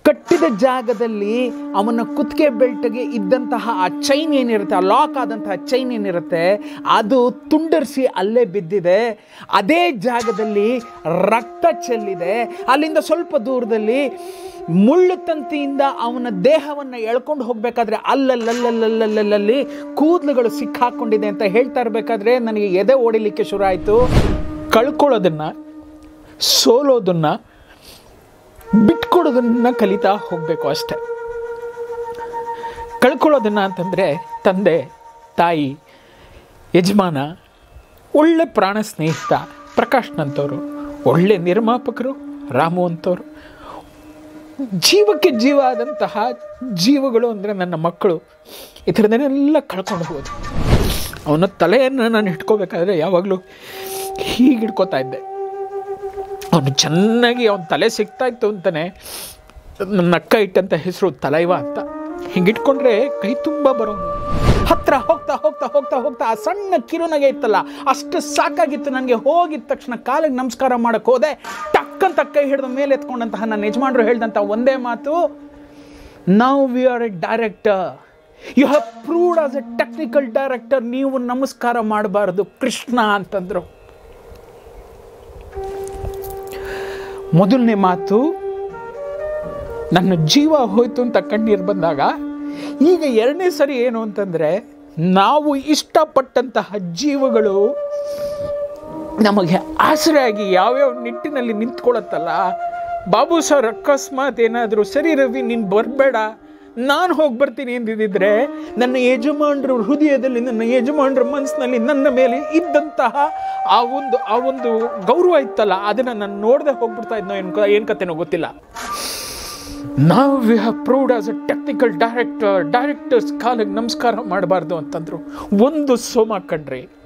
ಕಟ್ಟಿದ ಜಾಗದಲ್ಲಿ ಅವನ ಕುತ್ತಿಗೆ ಬೆಲ್ಟ್ಗೆ ಇದ್ದಂತಹ ಆ ಚೈನ್ ಏನಿರುತ್ತೆ ಆ ಲಾಕ್ ಆದಂತಹ ಚೈನ್ ಏನಿರುತ್ತೆ ಅದು ತುಂಡರಿಸಿ ಅಲ್ಲೇ ಬಿದ್ದಿದೆ ಅದೇ ಜಾಗದಲ್ಲಿ ರಕ್ತ ಚೆಲ್ಲಿದೆ ಅಲ್ಲಿಂದ ಸ್ವಲ್ಪ ದೂರದಲ್ಲಿ ಮುಳ್ಳು ತಂತಿಯಿಂದ ಅವನ ದೇಹವನ್ನು ಎಳ್ಕೊಂಡು ಹೋಗಬೇಕಾದ್ರೆ ಅಲ್ಲಲ್ಲಲ್ಲಲ್ಲಲ್ಲಲ್ಲಿ ಕೂದಲುಗಳು ಸಿಕ್ಕಾಕೊಂಡಿದೆ ಅಂತ ಹೇಳ್ತಾ ಇರಬೇಕಾದ್ರೆ ನನಗೆ ಎದೆ ಓಡಿಲಿಕ್ಕೆ ಶುರು ಆಯಿತು ಕಳ್ಕೊಳ್ಳೋದನ್ನು ಸೋಲೋದನ್ನು ಬಿಟ್ಕೊಡೋದನ್ನ ಕಲಿತಾ ಹೋಗಬೇಕು ಅಷ್ಟೆ ಕಳ್ಕೊಳ್ಳೋದನ್ನ ಅಂತಂದರೆ ತಂದೆ ತಾಯಿ ಯಜಮಾನ ಒಳ್ಳೆ ಪ್ರಾಣ ಸ್ನೇಹಿತ ಪ್ರಕಾಶ್ನಂತವರು ಒಳ್ಳೆ ನಿರ್ಮಾಪಕರು ರಾಮು ಅಂತವರು ಜೀವಕ್ಕೆ ಜೀವ ಆದಂತಹ ಜೀವಗಳು ಅಂದರೆ ನನ್ನ ಮಕ್ಕಳು ಈ ಥರದನ್ನೆಲ್ಲ ಕಳ್ಕೊಂಡು ಹೋಗೋದು ಅವನ ತಲೆಯನ್ನು ನಾನು ಇಟ್ಕೋಬೇಕಾದ್ರೆ ಯಾವಾಗಲೂ ಹೀಗೆ ಹಿಡ್ಕೋತಾ ಇದ್ದೆ ಅವನು ಚೆನ್ನಾಗಿ ಅವನ ತಲೆ ಸಿಗ್ತಾ ಇತ್ತು ಅಂತಾನೆ ನನ್ನ ಅಕ್ಕ ಇಟ್ಟಂತ ಹೆಸರು ತಲೈವ ಅಂತ ಹಿಂಗಿಟ್ಕೊಂಡ್ರೆ ಕೈ ತುಂಬ ಬರೋನು ಹತ್ರ ಹೋಗ್ತಾ ಹೋಗ್ತಾ ಹೋಗ್ತಾ ಹೋಗ್ತಾ ಆ ಸಣ್ಣ ಕಿರುನಗೆ ಇತ್ತಲ್ಲ ಅಷ್ಟು ಸಾಕಾಗಿತ್ತು ನನಗೆ ಹೋಗಿದ ತಕ್ಷಣ ಕಾಲಿಗೆ ನಮಸ್ಕಾರ ಮಾಡಕ್ಕೆ ಹೋದೆ ಟಕ್ಕಂತ ಕೈ ಹಿಡಿದು ಮೇಲೆ ಎತ್ಕೊಂಡಂತಹ ನನ್ನ ಯಜಮಾನರು ಹೇಳಿದಂಥ ಒಂದೇ ಮಾತು now we are a director you have proved as a technical director ನೀವು ನಮಸ್ಕಾರ ಮಾಡಬಾರ್ದು ಕೃಷ್ಣ ಅಂತಂದರು ಮೊದಲನೇ ಮಾತು ನನ್ನ ಜೀವ ಹೋಯ್ತು ಅಂತ ಕಣ್ಣೀರು ಬಂದಾಗ ಈಗ ಎರಡನೇ ಸರಿ ಏನು ಅಂತಂದರೆ ನಾವು ಇಷ್ಟಪಟ್ಟಂತಹ ಜೀವಗಳು ನಮಗೆ ಆಸರೆಯಾಗಿ ಯಾವ್ಯಾವ ನಿಟ್ಟಿನಲ್ಲಿ ನಿಂತ್ಕೊಳ್ಳುತ್ತಲ್ಲ ಬಾಬು ಸರ್ ಅಕಸ್ಮಾತ್ ಏನಾದರೂ ಸರಿ ರವಿ ನೀನು ಬರಬೇಡ ನಾನು ಹೋಗಿ ಬರ್ತೀನಿ ಎಂದಿದ್ದರೆ ನನ್ನ ಯಜಮಾನರ ಹೃದಯದಲ್ಲಿ ನನ್ನ ಯಜಮಾನರ ಮನಸ್ಸಿನಲ್ಲಿ ನನ್ನ ಮೇಲೆ ಇದ್ದಂತಹ ಆ ಒಂದು ಆ ಒಂದು ಗೌರವ ಇತ್ತಲ್ಲ ಅದನ್ನು ನಾನು ನೋಡದೆ ಹೋಗ್ಬಿಡ್ತಾ ಇದ್ನೋ ಏನು ಏನು ಕತೆನೋ ಗೊತ್ತಿಲ್ಲ ನಾವು we have proved as a technical director directors ಕಾಲಿಗೆ ನಮಸ್ಕಾರ ಮಾಡಬಾರ್ದು ಅಂತಂದ್ರು ಒಂದು ಸೋಮ ಕಂಡ್ರಿ